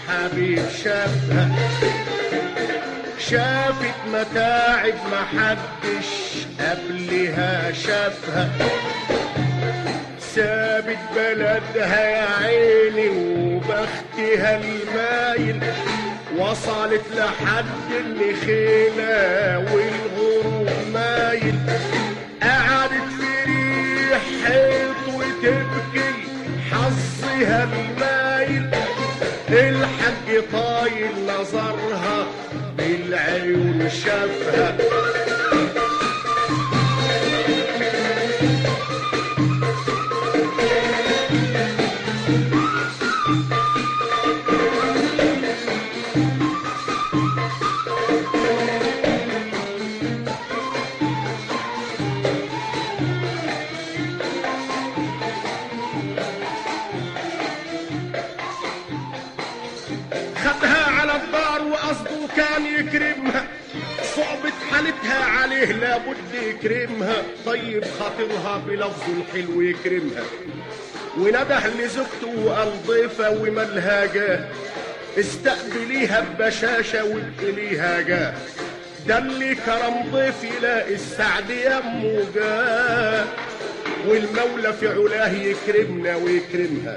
حبيب شافها شافت متاعب محدش قبلها شافها سابت بلدها يا عيني وبختها المايل وصلت لحد النخيلة والغروب مايل قعدت في ريح حيط وتبكي حظها المايل الحج طايل نظرها بالعيون شافها خدها على الدار وقصده كان يكرمها صعبت حالتها عليه لابد يكرمها طيب خاطرها بلفظه الحلو يكرمها ونده لزوجته وقال ضيفة ومالها جاه استقبليها ببشاشة وابقليها جاه ده اللي كرم ضيف يلاقي السعد يمه جاه والمولى في علاه يكرمنا ويكرمها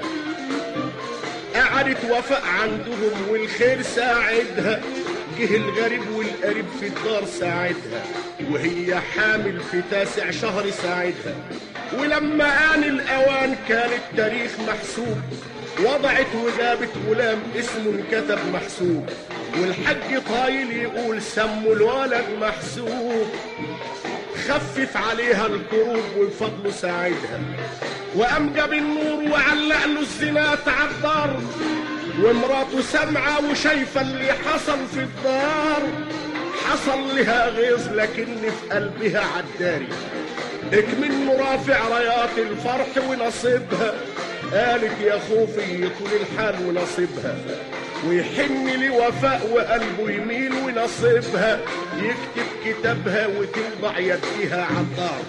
قعدت وفاء عندهم والخير ساعدها جه الغريب والقريب في الدار ساعدها وهي حامل في تاسع شهر ساعدها ولما آن الأوان كان التاريخ محسوب وضعت وجابت غلام اسمه انكتب محسوب والحج طايل يقول سموا الولد محسوب خفف عليها الكروب وفضله ساعدها وقام جاب النور وعلق له الزنات على الدار ومراته سامعة وشايفة اللي حصل في الدار حصل لها غيظ لكن في قلبها عداري اكمن مرافع رايات الفرح ونصيبها قالت يا خوفي طول الحال ونصيبها ويحن لوفاء وقلبه يميل ونصيبها يكتب كتابها وتوضع يديها على الدار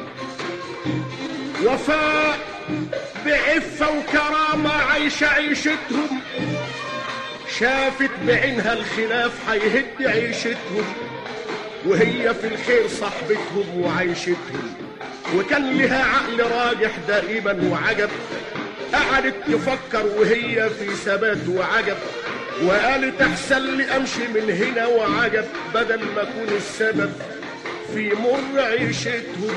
وفاء بعفة وكرامة عايشة عيشتهم شافت بعينها الخلاف هيهد عيشتهم وهي في الخير صاحبتهم وعيشتهم وكان لها عقل راجح دائما وعجب قعدت تفكر وهي في ثبات وعجب وقالت احسن لي امشي من هنا وعجب بدل ما اكون السبب في مر عيشتهم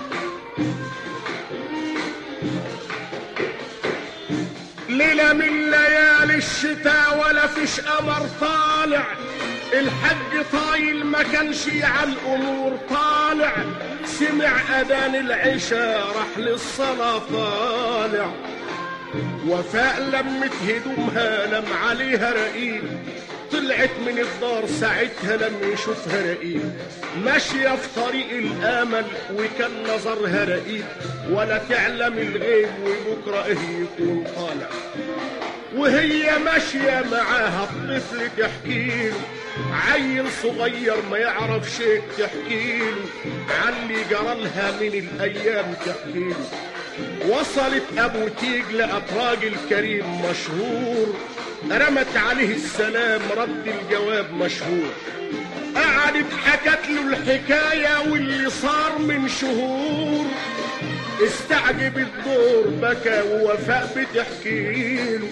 ليلة من ليالي الشتاء ولا فيش قمر طالع الحج طايل ما كانش على الامور طالع سمع اذان العشاء راح للصلاة طالع وفاء لمت هدومها لم عليها رقيق طلعت من الدار ساعتها لم يشوفها رقيق ماشية في طريق الامل وكان نظرها رقيق ولا تعلم الغيب وبكره ايه يكون طالع وهي ماشية معاها الطفل تحكيله عيل صغير ما يعرف شيء تحكيله عن اللي جرالها من الايام تحكيله وصلت ابو تيج لقت راجل كريم مشهور رمت عليه السلام رد الجواب مشهور قعدت حكت له الحكاية واللي صار من شهور استعجب الدور بكى ووفاء بتحكيله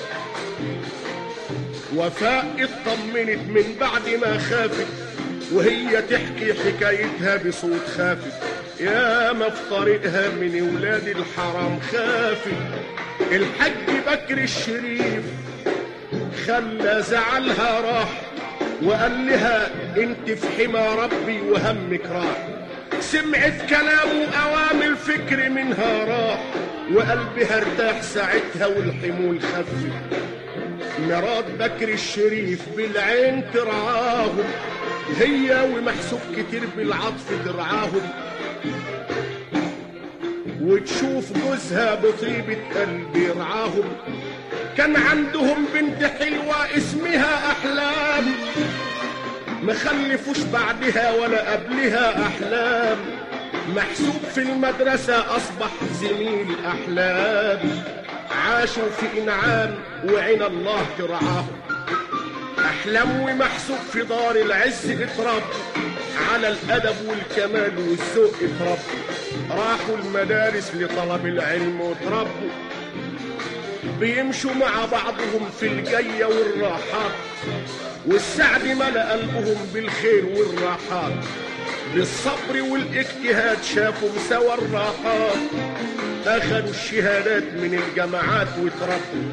وفاء اطمنت من بعد ما خافت وهي تحكي حكايتها بصوت خافت يا ما في طريقها من ولاد الحرام خافت الحج بكر الشريف خلى زعلها راح وقال لها انت في حمى ربي وهمك راح سمعت كلامه اوامر فكر منها راح وقلبها ارتاح ساعتها والحمول خفت مراد بكر الشريف بالعين ترعاهم هي ومحسوب كتير بالعطف ترعاهم وتشوف جوزها بطيبة قلب يرعاهم كان عندهم بنت حلوة اسمها أحلام مخلفوش بعدها ولا قبلها أحلام محسوب في المدرسة أصبح زميل أحلام عاشوا في انعام وعين الله ترعاهم احلام ومحسوب في دار العز اتربوا على الادب والكمال والذوق اتربوا راحوا المدارس لطلب العلم وتربوا بيمشوا مع بعضهم في الجية والراحات والسعد ملأ قلبهم بالخير والراحات بالصبر والاجتهاد شافوا سوى الراحات أخذوا الشهادات من الجامعات وتربوا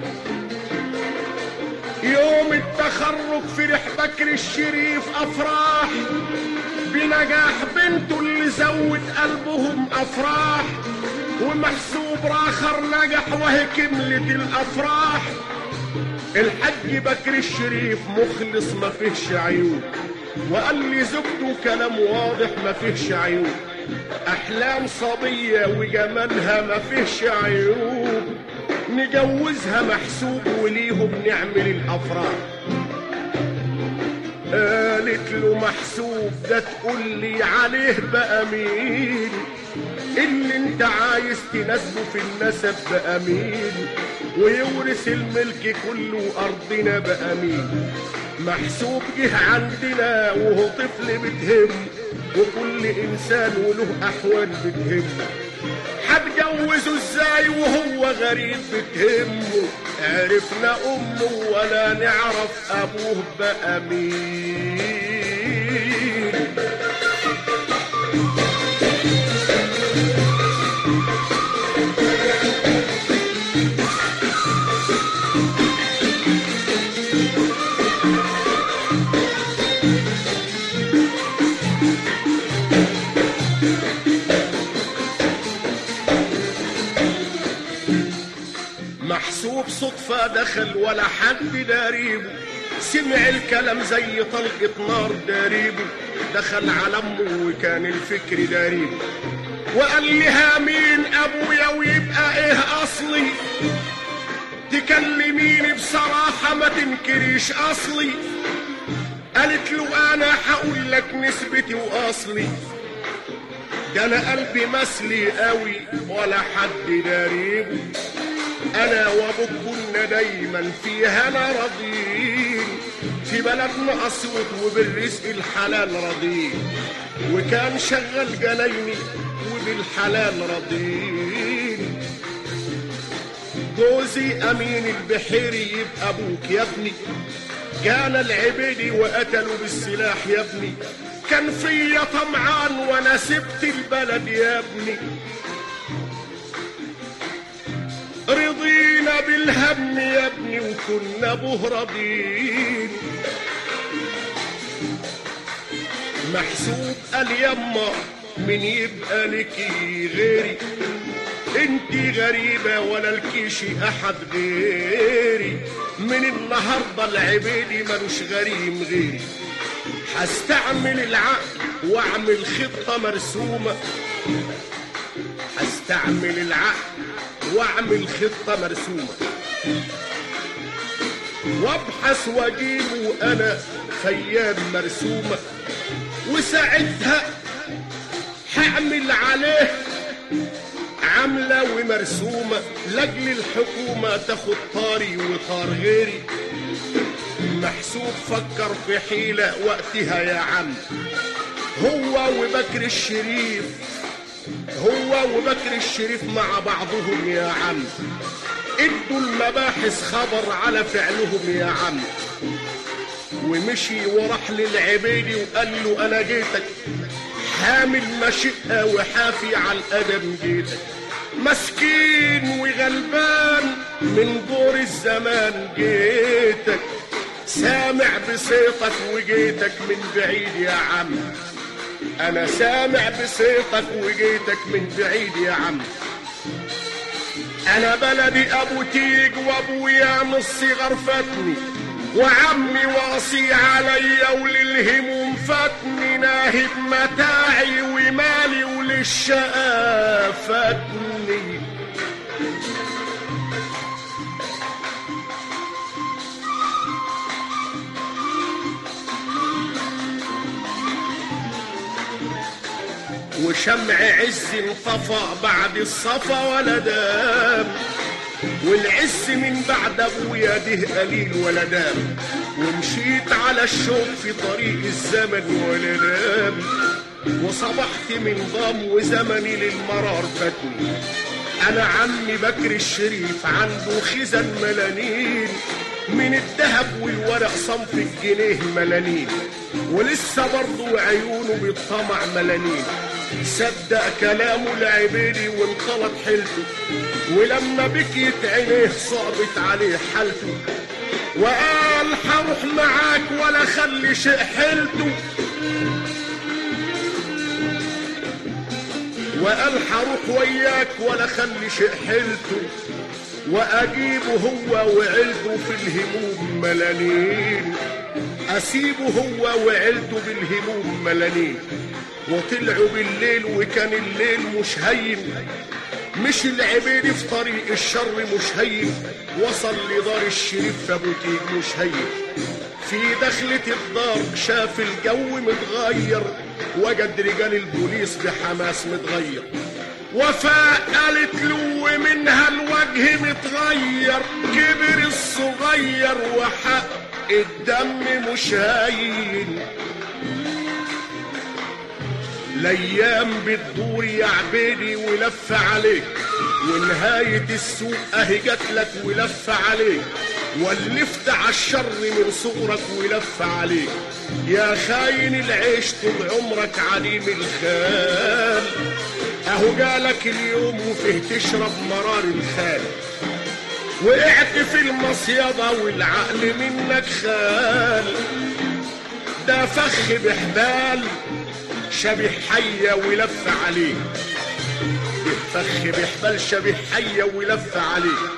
يوم التخرج فرح بكر الشريف أفراح بنجاح بنته اللي زود قلبهم أفراح ومحسوب راخر نجح وهي كملت الأفراح الحج بكر الشريف مخلص ما فيهش عيوب وقال لي زوجته كلام واضح ما فيهش عيوب احلام صبية وجمالها ما فيهش عيوب نجوزها محسوب وليهم نعمل الافراح قالت له محسوب ده تقول لي عليه بقى مين اللي انت عايز تناسبه في النسب بقى مين ويورث الملك كله ارضنا بقى مين محسوب جه عندنا وهو طفل بتهم وكل انسان وله احوال بتهمه هتجوزه ازاي وهو غريب بتهمه عرفنا امه ولا نعرف ابوه بقى مين محسوب صدفة دخل ولا حد داريبه سمع الكلام زي طلقة نار داريبه دخل على امه وكان الفكر داريبه وقال لها مين ابويا ويبقى ايه اصلي تكلميني بصراحة ما تنكريش اصلي قالت له انا هقول لك نسبتي واصلي ده انا قلبي مسلي قوي ولا حد داريبه انا وابوك كنا دايما في هنا راضيين في بلدنا اسود وبالرزق الحلال راضيين وكان شغال جنايني وبالحلال راضيين جوزي امين البحيري يبقى ابوك يا ابني كان العبيدي وقتلوا بالسلاح يا ابني كان فيا طمعان وانا سبت البلد يا ابني رضينا بالهم يا ابني وكنا به راضيين محسوب قال يما من يبقى لكي غيري انتي غريبة ولا الكيشي احد غيري من النهاردة العبيدي ملوش غريم غيري هستعمل العقل واعمل خطة مرسومة هستعمل العقل واعمل خطة مرسومة وابحث واجيبه انا خيام مرسومة وساعتها هعمل عليه عاملة ومرسومة لاجل الحكومة تاخد طاري وطار غيري محسوب فكر في حيلة وقتها يا عم هو وبكر الشريف هو وبكر الشريف مع بعضهم يا عم ادوا المباحث خبر على فعلهم يا عم ومشي وراح للعبيدي وقال له انا جيتك حامل مشقة وحافي على الأدب جيتك مسكين وغلبان من دور الزمان جيتك سامع بصيتك وجيتك من بعيد يا عم انا سامع بصيتك وجيتك من بعيد يا عم انا بلدي ابو تيج وابويا من الصغر فاتني وعمي واصي عليا وللهموم فاتني ناهب متاعي ومالي وللشقا فاتني وشمع عز انطفى بعد الصفا ولا دام والعز من بعد ابويا ده قليل ولا دام ومشيت على الشوق في طريق الزمن ولا نام وصبحت من ضام وزمني للمرار فاتني انا عمي بكر الشريف عنده خزن ملانين من الذهب والورق صنف الجنيه ملانين ولسه برضه عيونه بالطمع ملانين صدق كلامه العبيدي وانقلط حيلته ولما بكيت عينيه صعبت عليه حالته وقال حروح معاك ولا خلي شيء حيلته وقال حروح وياك ولا خلي شيء حيلته واجيبه هو وعيلته في الهموم ملانين اسيبه هو وعيلته بالهموم ملانين وطلعوا بالليل وكان الليل مش هين مش العبيد في طريق الشر مش هين وصل لدار الشريف فبوتيك مش هين في دخلة الدار شاف الجو متغير وجد رجال البوليس بحماس متغير وفاء قالت له منها الوجه متغير كبر الصغير وحق الدم مش هين الايام بتدور يا عبيدي ولف عليك ونهاية السوق اهي جاتلك ولف عليك ولفت على الشر من صغرك ولف عليك يا خاين العيش طول عمرك عليم الخال اهو جالك اليوم وفيه تشرب مرار الخال وقعت في المصيدة والعقل منك خال ده فخ بحبال شبه حية ولف عليه فخ بحبال شبه حية ولف عليه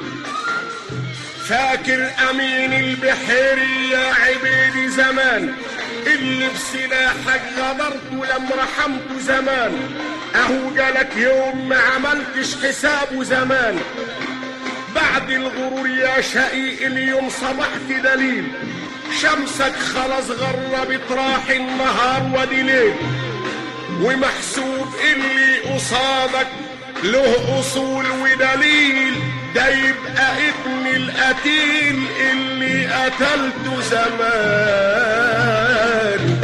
فاكر امين البحيري يا عبيدي زمان اللي بسلاحك غدرت ولما رحمته زمان اهو جالك يوم ما عملتش حسابه زمان بعد الغرور يا شقيق اليوم صبحت دليل شمسك خلاص غربت راح النهار ودي ليل ومحسوب اللي قصادك له اصول ودليل ده يبقى ابن القتيل اللي قتلته زمان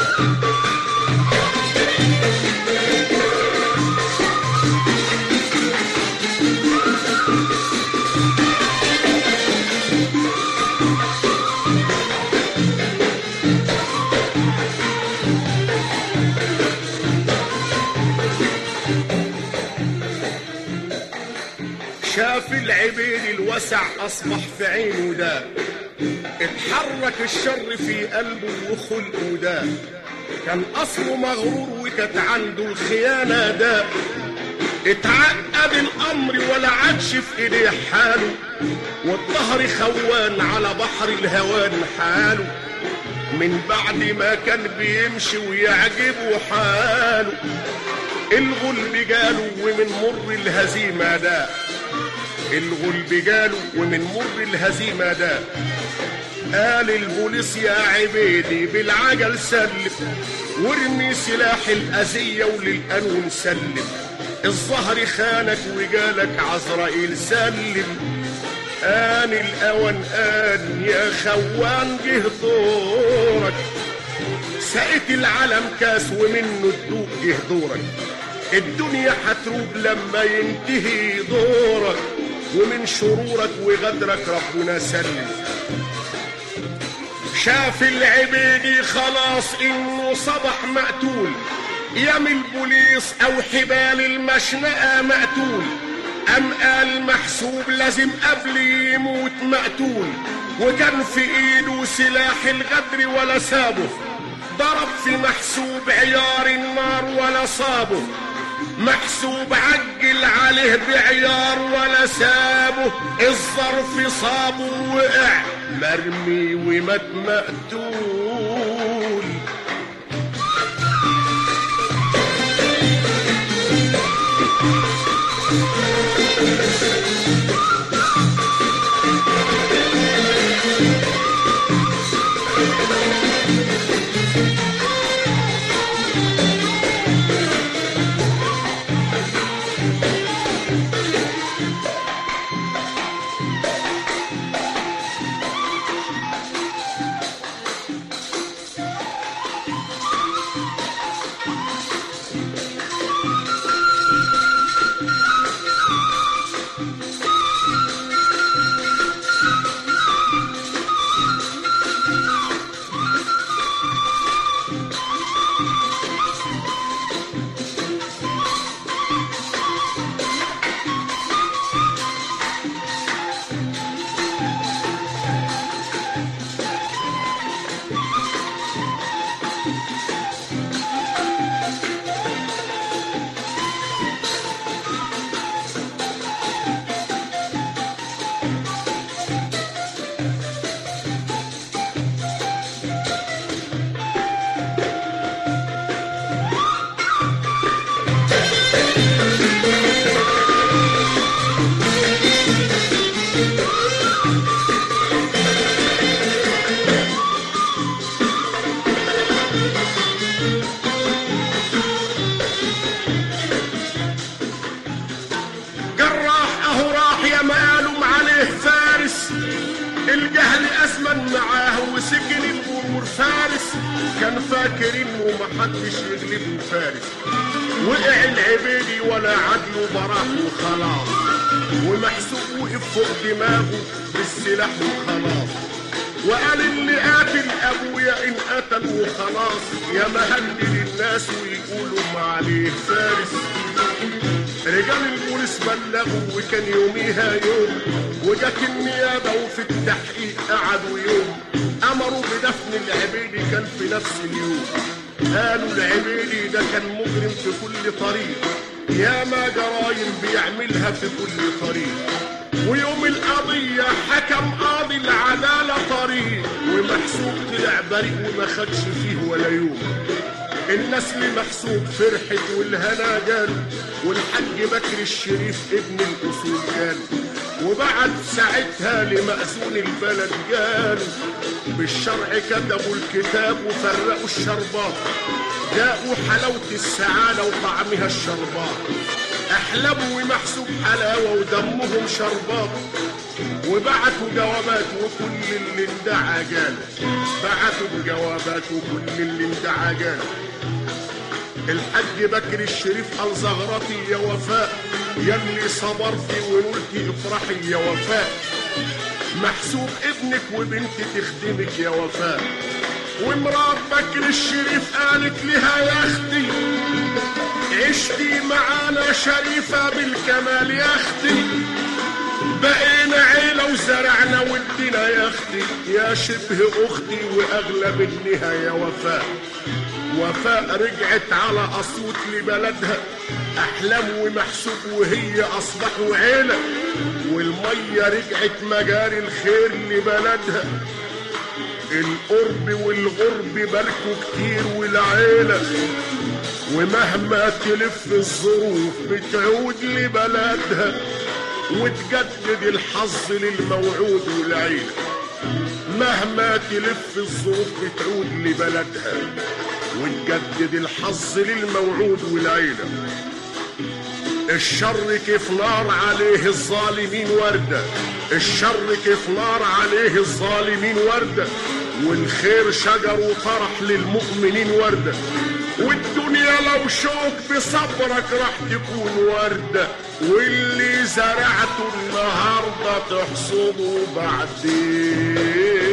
شاف العبيد الوسع اصبح في عينه ده اتحرك الشر في قلبه وخلقه ده كان اصله مغرور وكانت عنده الخيانه ده اتعقد الامر ولا عادش في ايديه حاله والظهر خوان على بحر الهوان حاله من بعد ما كان بيمشي ويعجبه حاله الغلب جاله ومن مر الهزيمه ده الغلب جاله ومن مر الهزيمة ده قال البوليس يا عبيدي بالعجل سلم وارمي سلاح الأذية وللقانون سلم الظهر خانك وجالك عزرائيل سلم آن الأوان آن يا خوان جه دورك سقيت العالم كاس ومنه تدوق جه دورك الدنيا هتروب لما ينتهي دورك ومن شرورك وغدرك ربنا سلم شاف العبيدي خلاص انه صبح مقتول يم البوليس او حبال المشنقة مقتول ام قال محسوب لازم قبل يموت مقتول وكان في ايده سلاح الغدر ولا سابه ضرب في محسوب عيار النار ولا صابه محسوب عجل عليه بعيار ولا سابه الظرف صابه وقع مرمي ومات مقتول زمن معاه وسجن الامور فارس كان فاكر انه محدش يغلبه فارس وقع العبيدي ولا عدل براح وخلاص ومحسوب وقف فوق دماغه بالسلاح وخلاص وقال اللي قاتل ابويا ان قتل وخلاص يا مهلل الناس ويقولوا ما عليه فارس رجال البوليس بلغوا وكان يوميها يوم وجت النيابة وفي التحقيق قعدوا يوم أمروا بدفن العبيدي كان في نفس اليوم قالوا العبيدي ده كان مجرم في كل طريق يا ما جرايم بيعملها في كل طريق ويوم القضية حكم قاضي العدالة طريق ومحسوب طلع بريء وما خدش فيه ولا يوم الناس لمحسوب فرحت والهنا جال والحاج بكر الشريف ابن الاصول جال وبعد ساعتها لمأذون البلد جال بالشرع كتبوا الكتاب وفرقوا الشربات جاءوا حلاوة السعادة وطعمها الشربات أحلبوا ومحسوب حلاوة ودمهم شربات وبعتوا جوابات وكل اللي اندعى جال بعتوا جوابات وكل اللي اندعى جال الحاج بكر الشريف قال زغرتي يا وفاء يلي صبرتي ونلتي افرحي يا وفاء محسوب ابنك وبنتي تخدمك يا وفاء ومرات بكر الشريف قالت لها يا اختي عشتي معانا شريفة بالكمال يا اختي بقينا عيلة وزرعنا ودينا يا اختي يا شبه اختي واغلى منها يا وفاء وفاء رجعت على اسيوط لبلدها احلام ومحسوب وهي اصبحوا عيله والميه رجعت مجاري الخير لبلدها القرب والغرب باركوا كتير والعيله ومهما تلف الظروف بتعود لبلدها وتجدد الحظ للموعود والعيله مهما تلف الظروف بتعود لبلدها وتجدد الحظ للموعود والعيلة الشر كيف نار عليه الظالمين وردة الشر كيف نار عليه الظالمين وردة والخير شجر وطرح للمؤمنين وردة والدنيا لو شوك بصبرك راح تكون وردة واللي زرعته النهاردة تحصده بعدين